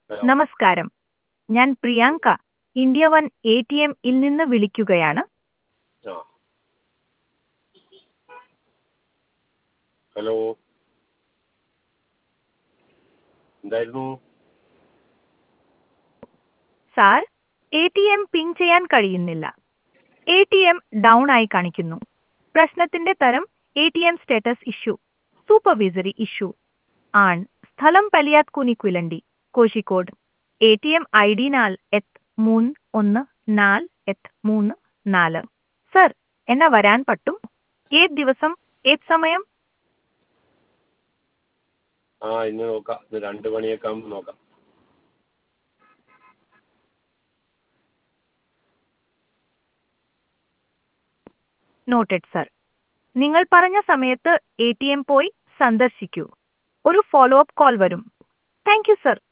hello നമസ്കാരം ഞാൻ Priyanka India One A T എമ്മിൽ നിന്ന് വിളിക്കുകയാണ് ആ ഹലോ എന്തായിരുന്നു sir A T M ping ചെയ്യാൻ കഴിയുന്നില്ല എ ടി എം ഡൗൺ ആയി കാണിക്കുന്നു പ്രശ്നത്തിന്റെ തരം A T M status issue supervisory issue ആണ് സ്ഥലം പലിയാത് കുനിക്കുലണ്ടി Kozhikode A T M I D നാൽ എത്ത് മൂന്ന് ഒന്ന് നാല് എത്ത് മൂന്ന് നാല് സർ എന്നാ വരാൻ പറ്റും ഏത് ദിവസം ഏത് സമയം ആ ഇന്ന് നോക്കാം ഇന്ന് രണ്ട് മണിയൊക്കെ ആകുമ്പോൾ നോക്കാം നോട്ടഡ് സർ നിങ്ങൾ പറഞ്ഞ സമയത്ത് എ ടി എം പോയി സന്ദർശിക്കൂ ഒരു ഫോളോ അപ്പ് കോൾ വരും താങ്ക് യു സർ